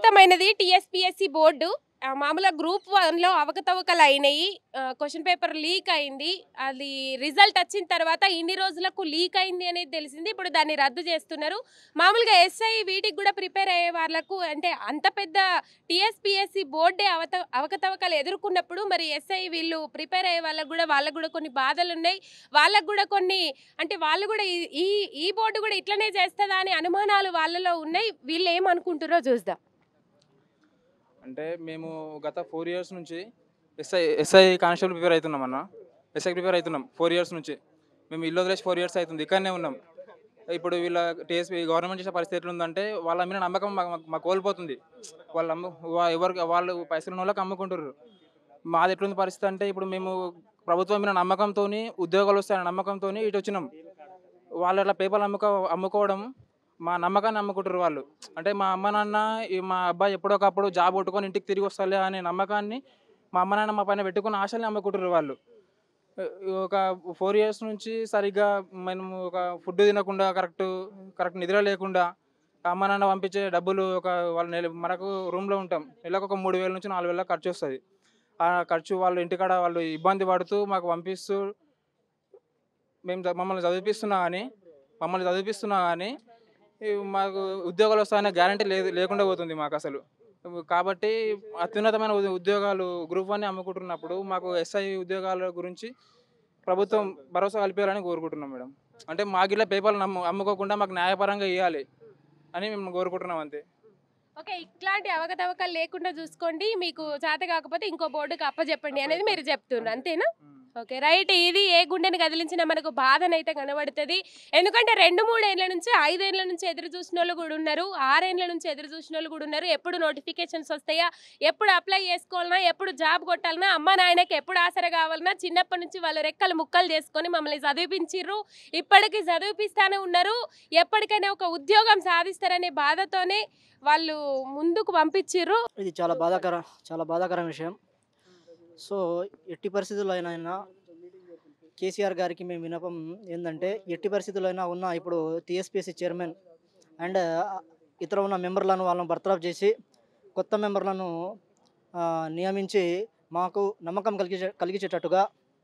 కీలకమైనది TSPSC board ఆ, మామూలుగా గ్రూప్ వన్లో అవకతవకలు అయినాయి క్వశ్చన్ పేపర్ లీక్ అయింది అది రిజల్ట్ వచ్చిన తర్వాత ఇన్ని రోజులకు లీక్ అయింది అనేది తెలిసింది ఇప్పుడు దాన్ని రద్దు చేస్తున్నారు మామూలుగా ఎస్ఐ వీటికి కూడా ప్రిపేర్ అయ్యే వాళ్ళకు అంటే అంత పెద్ద టీఎస్పీఎస్సి బోర్డే అవత అవకతవకలు ఎదుర్కొన్నప్పుడు మరి ఎస్ఐ వీళ్ళు ప్రిపేర్ అయ్యే వాళ్ళకు కూడా వాళ్ళకు కూడా కొన్ని బాధలు ఉన్నాయి వాళ్ళకు కూడా కొన్ని అంటే వాళ్ళు కూడా ఈ- ఈ ఈ బోర్డు కూడా ఇట్లనే చేస్తుందా అని అనుమానాలు వాళ్ళలో ఉన్నాయి వీళ్ళు ఏమనుకుంటారో చూద్దాం అంటే మేము గత ఫోర్ ఇయర్స్ నుంచి ఎస్ఐ ఎస్ఐ కానిస్టేబుల్ ప్రిపేర్ అవుతున్నాం అన్న ఎస్ఐ ప్రిపేర్ అవుతున్నాం ఫోర్ ఇయర్స్ నుంచి మేము ఇల్లు వదిలేసి ఫోర్ ఇయర్స్ అవుతుంది ఇక్కడనే ఉన్నాం ఇప్పుడు వీళ్ళ టీఎస్పీ గవర్నమెంట్ చేసే పరిస్థితి ఎట్లా ఉందంటే వాళ్ళ మీద నమ్మకం మాకు మాకు- మాకు కోల్పోతుంది వాళ్ళు అమ్ము వా- ఎవరికి వాళ్ళు పైసలు ఉన్న వాళ్ళకి అమ్ముకుంటారు మాది ఎట్లుంది పరిస్థితి అంటే ఇప్పుడు మేము ప్రభుత్వం మీద నమ్మకంతో ఉద్యోగాలు వస్తాయన్న నమ్మకంతో ఇటు వచ్చినాం వాళ్ళు అట్లా పేపర్లు అమ్ముకో అమ్ముకోవడం మా నమ్మకాన్ని అమ్ముకుంటారు వాళ్ళు అంటే మా అమ్మ నాన్న ఈ మా అబ్బాయి ఎప్పుడొకప్పుడు జాబ్ కొట్టుకొని ఇంటికి తిరిగి వస్తాలే అనే నమ్మకాన్ని మా అమ్మ నాన్న మా పైన పెట్టుకున్న ఆశల్ని అమ్ముకుంటారు వాళ్ళు ఒక ఫోర్ ఇయర్స్ నుంచి సరిగ్గా మనము ఒక ఫుడ్ తినకుండా కరెక్ట్ కరెక్ట్ నిద్ర లేకుండా అమ్మ నాన్న పంపించే డబ్బులు ఒక వాళ్ళ నెల మనకు రూమ్లో ఉంటాం నెలకు ఒక మూడు వేల నుంచి నాలుగు వేల ఖర్చు వస్తుంది ఆ ఖర్చు వాళ్ళు ఇంటికాడ వాళ్ళు ఇబ్బంది పడుతూ మాకు పంపిస్తూ మేము చ- మమ్మల్ని చదివిపిస్తున్నా కానీ మమ్మల్ని చదివిపిస్తున్నా కానీ ఈ మాకు ఉద్యోగాలు వస్తాయనే గ్యారంటీ లేదు లేకుండా పోతుంది మాకు అసలు కాబట్టి అత్యున్నతమైన ఉద్యో- ఉద్యోగాలు గ్రూప్ వన్ అమ్ముకుంటున్నప్పుడు మాకు ఎస్ఐ ఉద్యోగాల గురించి ప్రభుత్వం భరోసా కల్పించాలని కోరుకుంటున్నాం మేడం అంటే మాకు ఇలా పేపర్లు నమ్ము అమ్ముకోకుండా మాకు న్యాయపరంగా ఇవ్వాలి అని మేము కోరుకుంటున్నాం అంతే ఓకే ఇట్లాంటి అవకతవకలు లేకుండా చూసుకోండి మీకు చేత కాకపోతే ఇంకో బోర్డుకి అప్పచెప్పండి అనేది మీరు చెప్తున్నారు అంతేనా ఓకే రైట్ ఇది ఏ గుండెని కదిలించినా మనకు బాధనైతే కనబడుతుంది ఎందుకంటే రెండు మూడేళ్ల నుంచి ఐదేళ్ల నుంచి ఎదురు చూసిన వాళ్ళు కూడా ఉన్నారు ఆరేళ్ల నుంచి ఎదురు చూసిన వాళ్ళు కూడా ఉన్నారు ఎప్పుడు నోటిఫికేషన్స్ వస్తాయా ఎప్పుడు అప్లై చేసుకోవాలన్నా ఎప్పుడు జాబ్ కొట్టాలన్నా అమ్మ నాయనకి ఎప్పుడు ఆసర కావాలన్నా చిన్నప్పటి నుంచి వాళ్ళు రెక్కలు ముక్కలు చేసుకొని మమ్మల్ని చదివిపించిర్రు ఇప్పటికీ చదివిపిస్తానే ఉన్నారు ఎప్పటికైనా ఒక ఉద్యోగం సాధిస్తారనే బాధతోనే వాళ్ళు ముందుకు పంపించిర్రు ఇది చాలా బాధాకర చాలా బాధాకర విషయం సో ఎట్టి పరిస్థితుల్లో అయినా కేసీఆర్ గారికి మేము వినపం ఏంటంటే ఎట్టి పరిస్థితుల్లో అయినా ఉన్న ఇప్పుడు టీఎస్పీఎస్సీ చైర్మన్ అండ్ ఇతర ఉన్న మెంబర్లను వాళ్ళని బర్తరఫ్ చేసి కొత్త మెంబర్లను ఆ, నియమించి మాకు నమ్మకం కలిగించే కలిగించేటట్టుగా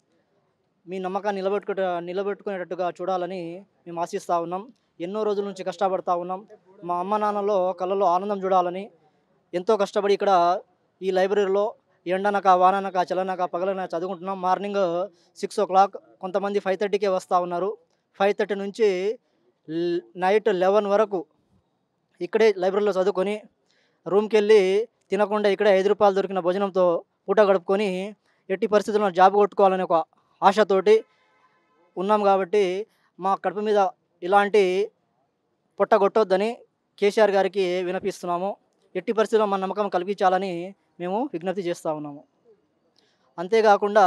మీ నమ్మకాన్ని నిలబెట్టుకుట నిలబెట్టుకునేటట్టుగా చూడాలని మేము ఆశిస్తూ ఉన్నాం ఎన్నో రోజుల నుంచి కష్టపడతా ఉన్నాం మా అమ్మ నాన్నలో కళ్ళలో ఆనందం చూడాలని ఎంతో కష్టపడి ఇక్కడ ఈ లైబ్రరీలో ఎండనక వాననక చలనక పగలనక చదువుకుంటున్నాం మార్నింగ్ సిక్స్ ఓ క్లాక్ కొంతమంది ఫైవ్ థర్టీకే వస్తూ ఉన్నారు ఫైవ్ థర్టీ నుంచి ల్- నైట్ లెవెన్ వరకు ఇక్కడే లైబ్రరీలో చదువుకొని రూమ్కి వెళ్ళి తినకుండా ఇక్కడే ఐదు రూపాయలు దొరికిన భోజనంతో పూట గడుపుకొని ఎట్టి పరిస్థితుల్లో జాబ్ కొట్టుకోవాలనే ఒక ఆశతోటి ఉన్నాం కాబట్టి మా కడుపు మీద ఇలాంటి పొట్టగొట్టొద్దని కేసీఆర్ గారికి వినపిస్తున్నాము ఎట్టి పరిస్థితుల్లో మన నమ్మకం కల్పించాలని మేము విజ్ఞప్తి చేస్తూ ఉన్నాము అంతేకాకుండా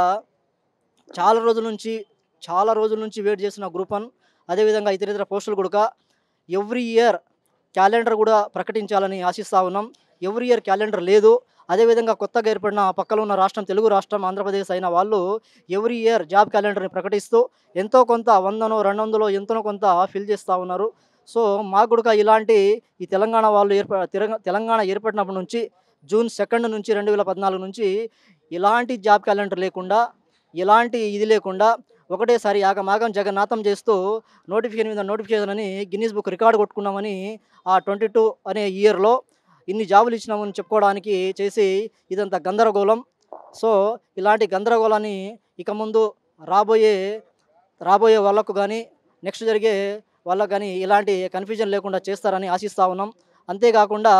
చాలా రోజుల నుంచి చాలా రోజుల నుంచి వెయిట్ చేసిన గ్రూప్ వన్ అదేవిధంగా ఇతర ఇతర పోస్టులు కూడా ఎవ్రీ ఇయర్ క్యాలెండర్ కూడా ప్రకటించాలని ఆశిస్తూ ఉన్నాం ఎవ్రీ ఇయర్ క్యాలెండర్ లేదు అదేవిధంగా కొత్తగా ఏర్పడిన పక్కన ఉన్న రాష్ట్రం తెలుగు రాష్ట్రం ఆంధ్రప్రదేశ్ అయిన వాళ్ళు ఎవ్రీ ఇయర్ జాబ్ క్యాలెండర్ని ప్రకటిస్తూ ఎంతో కొంత వందనో రెండు వందలో ఎంతనో కొంత ఫిల్ చేస్తూ ఉన్నారు సో మాకు కూడా ఇలాంటి ఈ తెలంగాణ వాళ్ళు ఏర్ప తెలంగా- తెలంగాణ ఏర్పడినప్పటి నుంచి జూన్ సెకండ్ నుంచి రెండు వేల పద్నాలుగు నుంచి ఎలాంటి జాబ్ క్యాలెండర్ లేకుండా ఎలాంటి ఇది లేకుండా ఒకటేసారి ఆగమాగం జగన్నాథం చేస్తూ నోటిఫికేషన్ మీద నోటిఫికేషన్ అని గిన్నీస్ బుక్ రికార్డు కొట్టుకున్నామని ఆ ట్వంటీ టూ అనే ఇయర్లో ఇన్ని జాబులు ఇచ్చినామని చెప్పుకోవడానికి చేసి ఇదంతా గందరగోళం సో ఇలాంటి గందరగోళాన్ని ఇక ముందు రాబోయే రాబోయే వాళ్ళకు కానీ నెక్స్ట్ జరిగే వాళ్ళకు కానీ ఇలాంటి కన్ఫ్యూజన్ లేకుండా చేస్తారని ఆశిస్తూ ఉన్నాం అంతేకాకుండా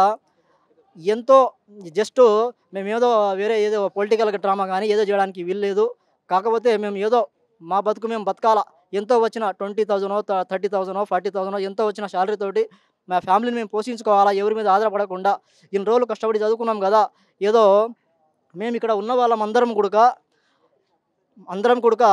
ఎంతో జస్ట్ మేము ఏదో వేరే ఏదో పొలిటికల్ డ్రామా కానీ ఏదో చేయడానికి వీల్లేదు కాకపోతే మేము ఏదో మా బతుకు మేము బతకాల ఎంతో వచ్చిన ట్వంటీ థౌజండో థర్టీ థౌజండో ఫార్టీ థౌజండో ఎంతో వచ్చిన శాలరీ తోటి మా ఫ్యామిలీని మేము పోషించుకోవాలా ఎవరి మీద ఆధారపడకుండా ఇన్ని రోజులు కష్టపడి చదువుకున్నాం కదా ఏదో మేము ఇక్కడ ఉన్న వాళ్ళం అందరం కూడా అందరం కూడా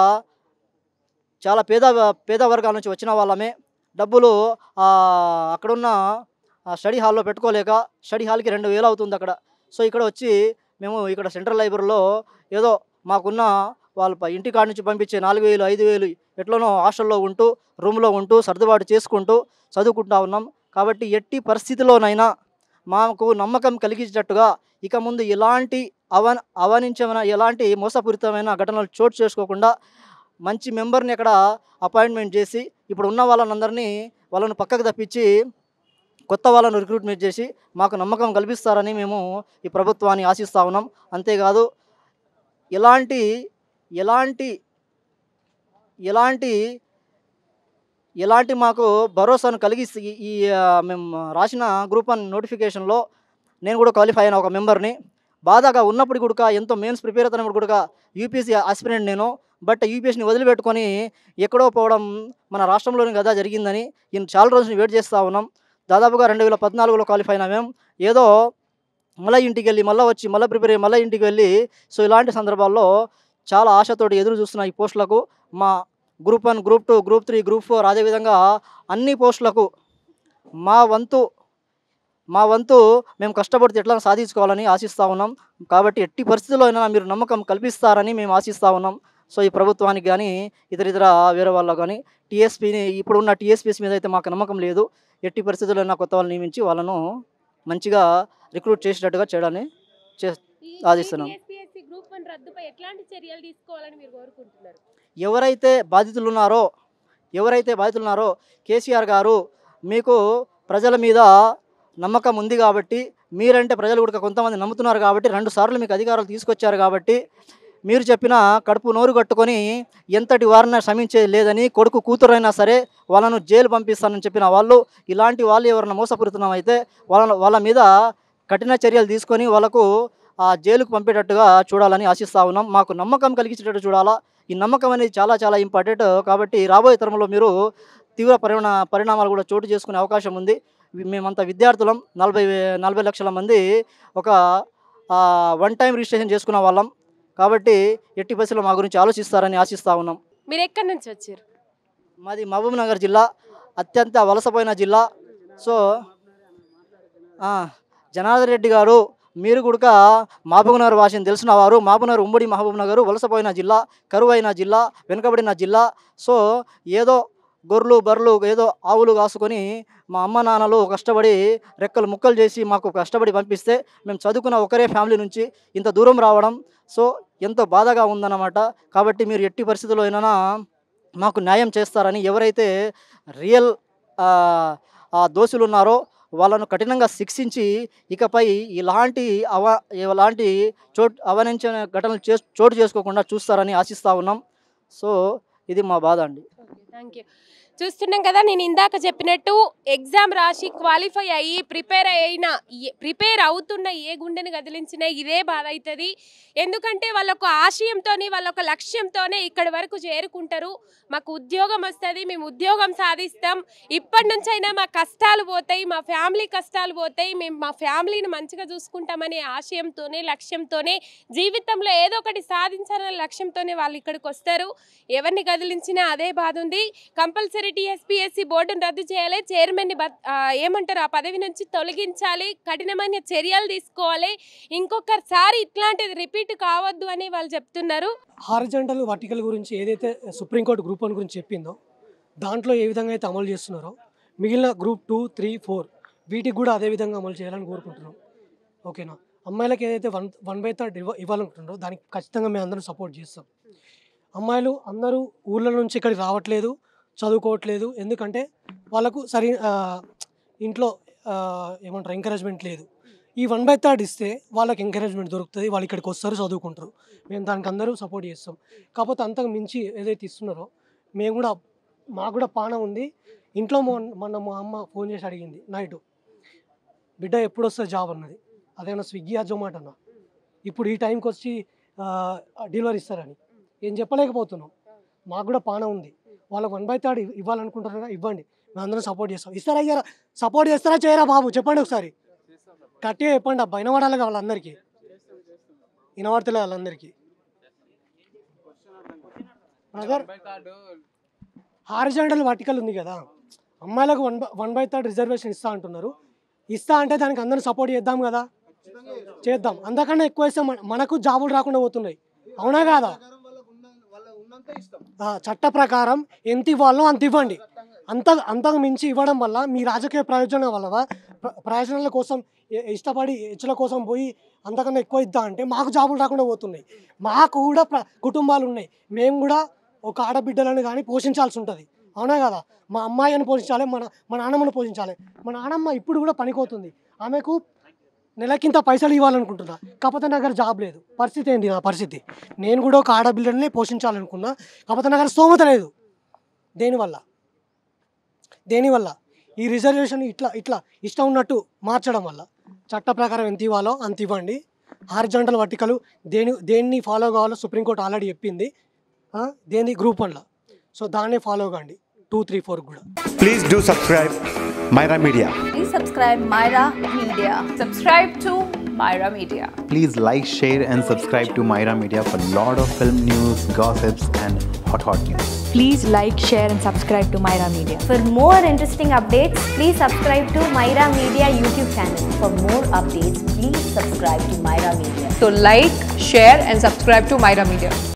చాలా పేద పేద వర్గాల నుంచి వచ్చిన వాళ్ళమే డబ్బులు ఆ, అక్కడున్న ఆ, స్టడీ హాల్లో పెట్టుకోలేక స్టడీ హాల్కి రెండు వేలు అవుతుంది అక్కడ సో ఇక్కడ వచ్చి మేము ఇక్కడ సెంట్రల్ లైబ్రరీలో ఏదో మాకున్న వాళ్ళ ప- ఇంటి కాడ నుంచి పంపించే నాలుగు వేలు ఐదు వేలు ఎట్లనో హాస్టల్లో ఉంటూ రూమ్లో ఉంటూ సర్దుబాటు చేసుకుంటూ చదువుకుంటా ఉన్నాం కాబట్టి ఎట్టి పరిస్థితిలోనైనా మాకు నమ్మకం కలిగించేటట్టుగా ఇక ముందు ఎలాంటి అవ అవనించమైన ఎలాంటి మోసపూరితమైన ఘటనలు చోటు చేసుకోకుండా మంచి మెంబర్ని అక్కడ అపాయింట్మెంట్ చేసి ఇప్పుడు ఉన్న వాళ్ళనందరినీ వాళ్ళను పక్కకు తప్పించి కొత్త వాళ్ళను రిక్రూట్మెంట్ చేసి మాకు నమ్మకం కల్పిస్తారని మేము ఈ ప్రభుత్వాన్ని ఆశిస్తా ఉన్నాం అంతేకాదు ఎలాంటి ఎలాంటి ఎలాంటి ఎలాంటి మాకు భరోసాను కలిగిస్తే ఈ- ఈ ఆ, మేము రాసిన గ్రూప్ వన్ నోటిఫికేషన్లో నేను కూడా క్వాలిఫై అయిన ఒక మెంబర్ని బాధగా ఉన్నప్పుడు కూడా ఎంతో మెయిన్స్ ప్రిపేర్ అవుతున్నప్పుడు కూడా యూపీఎస్సీ ఆస్పిరెంట్ నేను బట్ యూపీఎస్సీని వదిలిపెట్టుకొని ఎక్కడో పోవడం మన రాష్ట్రంలోని కదా జరిగిందని ఈయన చాలా రోజులు వెయిట్ చేస్తూ ఉన్నాం దాదాపుగా రెండు వేల పద్నాలుగులో క్వాలిఫై అయినా మేము ఏదో మళ్ళీ ఇంటికి వెళ్ళి మళ్ళీ వచ్చి మళ్ళీ ప్రిపేర్ అయ్యి మళ్ళీ ఇంటికి వెళ్ళి సో ఇలాంటి సందర్భాల్లో చాలా ఆశతోటి ఎదురు చూస్తున్న ఈ పోస్టులకు మా group one group two group three group four అదేవిధంగా అన్ని పోస్టులకు మా వంతు మా వంతు మేము కష్టపడితే ఎట్లా సాధించుకోవాలని ఆశిస్తూ ఉన్నాం కాబట్టి ఎట్టి పరిస్థితుల్లో అయినా మీరు నమ్మకం కల్పిస్తారని మేము ఆశిస్తూ ఉన్నాం సో ఈ ప్రభుత్వానికి కానీ ఇతర ఇతర వేరే వాళ్ళకు కానీ టీఎస్పీని ఇప్పుడున్న టీఎస్పీస్ మీద అయితే మాకు నమ్మకం లేదు ఎట్టి పరిస్థితుల్లో అయినా కొత్త వాళ్ళని నియమించి వాళ్ళను మంచిగా రిక్రూట్ చేసేటట్టుగా చేయడాన్ని చే ఆదిస్తున్నాం. టీఎస్పీఎస్సీ గ్రూప్ వన్ రద్దుపై ఎట్లాంటి చర్యలు తీసుకోవాలని మీరు కోరుకుంటున్నారు ఎవరైతే బాధితులు ఉన్నారో ఎవరైతే బాధితులు ఉన్నారో కేసీఆర్ గారు మీకు ప్రజల మీద నమ్మకం ఉంది కాబట్టి మీరంటే ప్రజలు కూడా కొంతమంది నమ్ముతున్నారు కాబట్టి రెండు సార్లు మీకు అధికారాలు తీసుకొచ్చారు కాబట్టి మీరు చెప్పిన కడుపు నోరు కట్టుకొని ఎంతటి వారిని శ్రమించేది లేదని కొడుకు కూతురైనా సరే వాళ్ళను జైలు పంపిస్తానని చెప్పిన వాళ్ళు ఇలాంటి వాళ్ళు ఎవరైనా మోసపూరితున్నాం అయితే వాళ్ళ వాళ్ళ మీద కఠిన చర్యలు తీసుకొని వాళ్ళకు ఆ జైలుకు పంపేటట్టుగా చూడాలని ఆశిస్తా ఉన్నాం మాకు నమ్మకం కలిగించేటట్టు చూడాలా ఈ నమ్మకం అనేది చాలా చాలా ఇంపార్టెంట్ కాబట్టి రాబోయే తరంలో మీరు తీవ్ర పరిణ పరిణామాలు కూడా చోటు చేసుకునే అవకాశం ఉంది వి- మేమంతా విద్యార్థులం నలభై వే- నలభై లక్షల మంది ఒక వన్ టైం రిజిస్ట్రేషన్ చేసుకున్న వాళ్ళం కాబట్టి ఎట్టి పరిస్థితుల్లో మా గురించి ఆలోచిస్తారని ఆశిస్తా ఉన్నాం మీరు ఎక్కడి నుంచి వచ్చారు మాది మహబూబ్ నగర్ జిల్లా అత్యంత వలసపోయిన జిల్లా సో ఆ, జనార్దన్ రెడ్డి గారు మీరు కూడా మహబూబ్ నగర్ భాషను తెలిసిన వారు మహబూబ్ నగర్ ఉమ్మడి మహబూబ్ నగర్ వలసపోయిన జిల్లా కరువైన జిల్లా వెనుకబడిన జిల్లా సో ఏదో గొర్రెలు బర్రెలు ఏదో ఆవులు కాసుకొని మా అమ్మ నాన్నలు కష్టపడి రెక్కలు ముక్కలు చేసి మాకు కష్టపడి పంపిస్తే మేము చదువుకున్న ఒకరే ఫ్యామిలీ నుంచి ఇంత దూరం రావడం సో ఎంతో బాధగా ఉందన్నమాట కాబట్టి మీరు ఎట్టి పరిస్థితుల్లో అయినా మాకు న్యాయం చేస్తారని ఎవరైతే రియల్ ఆ, ఆ దోషులు ఉన్నారో వాళ్ళను కఠినంగా శిక్షించి ఇకపై ఇలాంటి అవ ఇలాంటి చోటు అవనించిన ఘటనలు చే చోటు చేసుకోకుండా చూస్తారని ఆశిస్తూ ఉన్నాం సో ఇది మా బాధ అండి ఓకే థ్యాంక్ యూ చూస్తున్నాం కదా నేను ఇందాక చెప్పినట్టు ఎగ్జామ్ రాసి క్వాలిఫై అయ్యి ప్రిపేర్ అయిన ప్రిపేర్ అవుతున్న ఏ గుండెని కదిలించిన ఇదే బాధ అవుతుంది ఎందుకంటే వాళ్ళ ఒక ఆశయంతోని వాళ్ళ ఒక లక్ష్యంతోనే ఇక్కడి వరకు చేరుకుంటారు మాకు ఉద్యోగం వస్తుంది మేము ఉద్యోగం సాధిస్తాం ఇప్పటి నుంచైనా మా కష్టాలు పోతాయి మా ఫ్యామిలీ కష్టాలు పోతాయి మేము మా ఫ్యామిలీని మంచిగా చూసుకుంటామనే ఆశయంతోనే లక్ష్యంతోనే జీవితంలో ఏదో ఒకటి సాధించాలనే లక్ష్యంతోనే వాళ్ళు ఇక్కడికి వస్తారు ఎవరిని కదిలించినా అదే బాధ ఉంది కంపల్సరీ టీఎస్పీఎస్సీ బోర్డును రద్దు చేయాలి చైర్మన్ని బద్- ఆ, ఏమంటారు ఆ పదవి నుంచి తొలగించాలి కఠినమైన చర్యలు తీసుకోవాలి ఇంకొకసారి ఇట్లాంటిది రిపీట్ కావద్దు అని వాళ్ళు చెప్తున్నారు హారిజంటల్ వర్టికల్ గురించి ఏదైతే సుప్రీంకోర్టు గ్రూప్ వన్ గురించి చెప్పిందో దాంట్లో ఏ విధంగా అయితే అమలు చేస్తున్నారో మిగిలిన గ్రూప్ టూ త్రీ ఫోర్ వీటికి కూడా అదే విధంగా అమలు చేయాలని కోరుకుంటున్నాం ఓకేనా అమ్మాయిలకు ఏదైతే వన్ వన్ బై థర్డ్ ఇవ్వ ఇవ్వాలనుకుంటున్నారో దానికి ఖచ్చితంగా మేము అందరం సపోర్ట్ చేస్తాం అమ్మాయిలు అందరూ ఊళ్ళ నుంచి ఇక్కడికి రావట్లేదు చదువుకోవట్లేదు ఎందుకంటే వాళ్ళకు సరి ఆ, ఇంట్లో ఆ, ఏమంటారు ఎంకరేజ్మెంట్ లేదు ఈ వన్ బై థర్డ్ ఇస్తే వాళ్ళకి ఎంకరేజ్మెంట్ దొరుకుతుంది వాళ్ళు ఇక్కడికి వస్తారు చదువుకుంటారు మేము దానికి అందరూ సపోర్ట్ చేస్తాం కాకపోతే అంతకు మించి ఏదైతే ఇస్తున్నారో మేము కూడా మాకు కూడా పానం ఉంది ఇంట్లో మొన్న మొన్న మా అమ్మ ఫోన్ చేసి అడిగింది నైట్ బిడ్డ ఎప్పుడు వస్తుంది జాబ్ అన్నది అదేమన్నా స్విగ్గీ ఆ జొమాటో అన్న ఇప్పుడు ఈ టైంకి వచ్చి డెలివరీ ఇస్తారని ఏం చెప్పలేకపోతున్నాం మాకు కూడా పానం ఉంది వాళ్ళకి వన్ బై థర్డ్ ఇవ్వాలనుకుంటారు కదా ఇవ్వండి మేము అందరం సపోర్ట్ చేస్తాం ఇస్తారా ఇయ్యారా సపోర్ట్ చేస్తారా చేయరా బాబు చెప్పండి ఒకసారి గట్టిగా చెప్పండి అబ్బా వినబడాలి వాళ్ళందరికీ వినబడతలే వాళ్ళందరికీ బ్రదర్ హారిజాంటల్ వర్టికల్ ఉంది కదా అమ్మాయిలకు one by one by third reservation ఇస్తా అంటున్నారు ఇస్తా అంటే దానికి అందరం సపోర్ట్ చేద్దాం కదా చేద్దాం అంతకన్నా ఎక్కువ ఇస్తే మన- మనకు జాబులు రాకుండా పోతున్నాయి అవునా కాదా ఆ, చట్ట ప్రకారం ఎంత ఇవ్వాలో అంత ఇవ్వండి అంత అంతకు మించి ఇవ్వడం వల్ల మీ రాజకీయ ప్రయోజనం వల్ల ప్ర- ప్రయోజనాల కోసం ఇ- ఇష్టపడి హెచ్చుల కోసం పోయి అంతకన్నా ఎక్కువ ఇద్దా అంటే మాకు జాబులు రాకుండా పోతున్నాయి మాకు కూడా ప్ర కుటుంబాలు ఉన్నాయి మేము కూడా ఒక ఆడబిడ్డలను కానీ పోషించాల్సి ఉంటుంది అవునా కదా మా అమ్మాయిని పోషించాలి మన మా నాన్నమ్మను పోషించాలి మా నాన్నమ్మ ఇప్పుడు కూడా పనికోతుంది ఆమెకు నెలకింత పైసలు ఇవ్వాలనుకుంటున్నా కాకపోతే నా దగ్గర జాబ్ లేదు పరిస్థితి ఏంటి నా పరిస్థితి నేను కూడా ఒక ఆడబిడ్డని పోషించాలనుకున్నా కాకపోతే నా దగ్గర స్తోమత లేదు దేనివల్ల దేనివల్ల ఈ రిజర్వేషన్ ఇట్లా ఇట్లా ఇష్టం ఉన్నట్టు మార్చడం వల్ల చట్ట ప్రకారం ఎంత ఇవ్వాలో అంత ఇవ్వండి హారిజాంటల్ వర్టికలు దేని దేన్ని ఫాలో కావాలో సుప్రీంకోర్టు ఆల్రెడీ చెప్పింది ఆ, దేని గ్రూప్ వన్లో సో దాన్నే ఫాలో కాండి టూ త్రీ ఫోర్ కూడా Please do subscribe Myra Media. Please subscribe Myra Media. Subscribe to Myra Media. Please like, share, and subscribe to Myra Media for lot of film news, gossips, and hot hot news. Please like, share, and subscribe to Myra Media. For more interesting updates, please subscribe to Myra Media YouTube channel. For more updates, please subscribe to Myra Media. So like, share and subscribe to Myra Media.